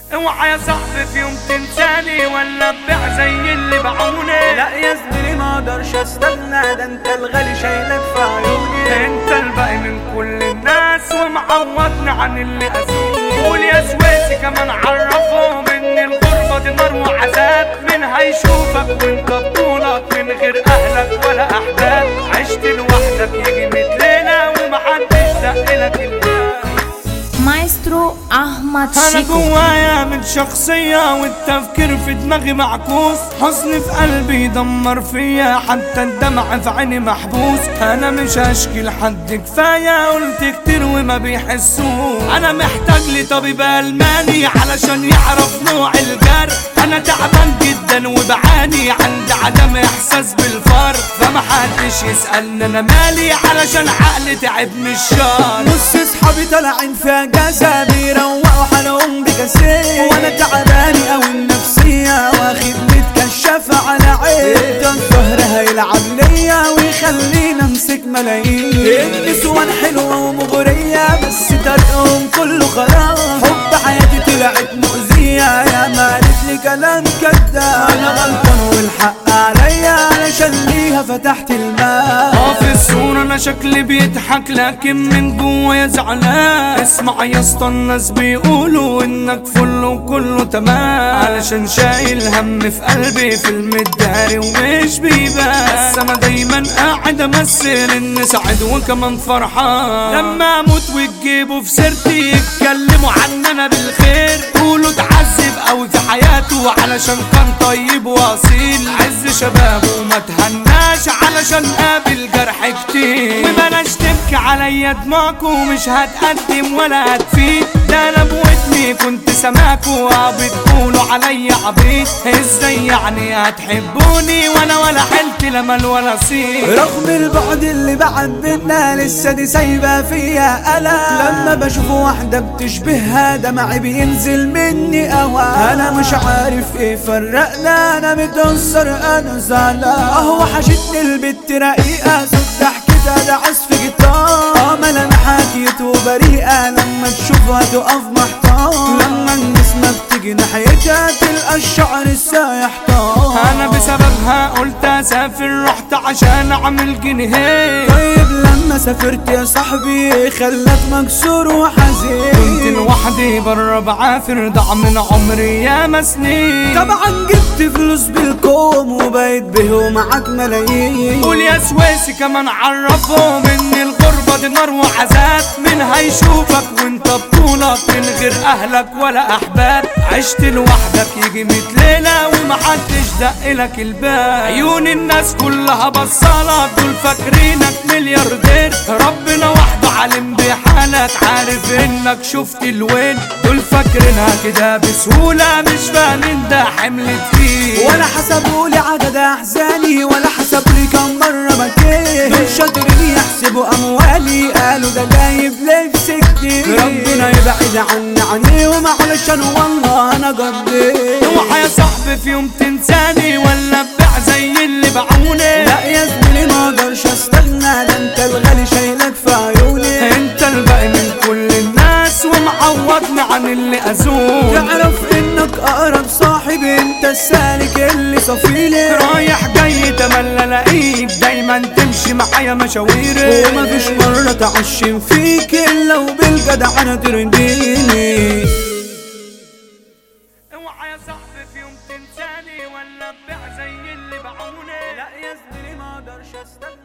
اوعى يا صاحبي في يوم تنساني ولا تبيع زي اللي باعوني لا يا زميلي ما اقدرش استنى ده انت الغالي شايلك في عيوني انت الباقي من كل الناس ومعوضني عن اللي اذوني قول يا سويسي كمان عرفهم ان الغربة دي نار وعذاب مين هيشوفك وانت بطولك من غير اهلك ولا احباب عشت لوحدك يجي ميت ليلة ومحدش دقلك الباب مايسترو احمد انا شيكو جوايا من شخصية والتفكير في دماغي معكوس حزن في قلبي يدمر فيا حتى الدمع في عيني محبوس انا مش هشكي لحد كفاية قلت كتير وما بيحسوش انا محتاج لي طبيب الماني علشان يعرف نوع الجرح انا تعبان جدا وبعاني عندي عدم احساس بالفرق فما حدش يسألني انا مالي علشان عقلي تعب من الشر نص اصحابي طالعين في اجازه بيروقوا حالهم بكاسيه وانا تعباني اوي النفسيه واخد متكشف على عين ده الظهر هيلعب ليا ويخليني امسك ملايين النسوان حلوه ومغريه بس طريقهم كله خلاص حب حياتي طلعت مؤذيه يا ما قالت لي كلام كداب انا غلطان والحق عليا علشان ليها فتحت الماء اه في الصورة انا شكلي بيضحك لكن من جوايا زعلان اسمع يا اسطى الناس بيقولوا انك فل وكله تمام علشان شايل هم في قلبي في المداري ومش بيبان بس انا دايما قاعد امثل اني سعيد وكمان فرحان لما اموت وتجيبوا في سيرتي يتكلموا عننا بالخير قولوا تعذب قوي في حياته علشان كان طيب واصيل عز شبابه وما تهناش علشان قابل جرح كتير وبلاش تبكي عليا دماغكوا ومش هتقدم ولا هتفيد ده انا بودني كنت سماكوا بتقولوا عليا عبيط ازاي يعني هتحبوني وانا ولا حلت لا مال ولا صيت رغم البعد اللي بعد بينا لسه دي سايبه فيا ألم لما بشوف واحدة بتشبهها دمعي بينزل مني أوام أنا مش عارف إيه فرقنا أنا متأثر أنا زعلان أهو وحشتني البت رقيقة صوت ضحكتها ده عزف جيتار اه ملامحها كيوت وبريئة لما تشوفها تقف محتار لما النسمة بتيجي ناحيتها تلقى الشعر السايح طار انا بسببها قلت اسافر رحت عشان اعمل جنيه طيب لما سافرت يا صاحبي خلك مكسور وحزين كنت لوحدي برا بعافر ضاع من عمري يا مسنين طبعا جبت فلوس بالكوم وبقيت به ومعاك ملايين قول يا سويسي كمان عرفهم ان الغربة دي نار وعذاب مين هيشوفك وانت بطولك من غير اهلك ولا احباب عشت لوحدك يجي ميت ليلة ومحدش دقلك الباب عيون الناس كلها بصالك دول فاكرينك ملياردير ربنا وحده عالم بحالك عارف انك شفت الوين دول فاكرينها كده بسهولة مش فاهمين ده حمل تقيل ولا حسبوا لي عدد احزاني ولا حسبوا لي كم مره بكيت دول شاطرين يحسبوا اموالي قالوا ده جايب لبس كتير ربنا يبعد عني عنيهم علشان والله انا قضيت اوعى يا صاحبي في يوم تنساني ولا تبيع زي اللي باعوني لا يا زميلي ما اقدرش استغنى ده انت الغالي شايلك في عيوني انت الباقي من كل الناس ومعوضني عن اللي اذوك تعرف انك اقرب صاحب انت السالك اللي صفيلي رايح جاي تملى الاقيك دايما تمشي معايا مشاويري ومفيش مرة تعشم فيك الا وبالجدع انا ترضيني اوعى يا صاحبي في يوم تنساني ولا تبيع زي اللي باعوني لا يا زميلي ما اقدرش استنى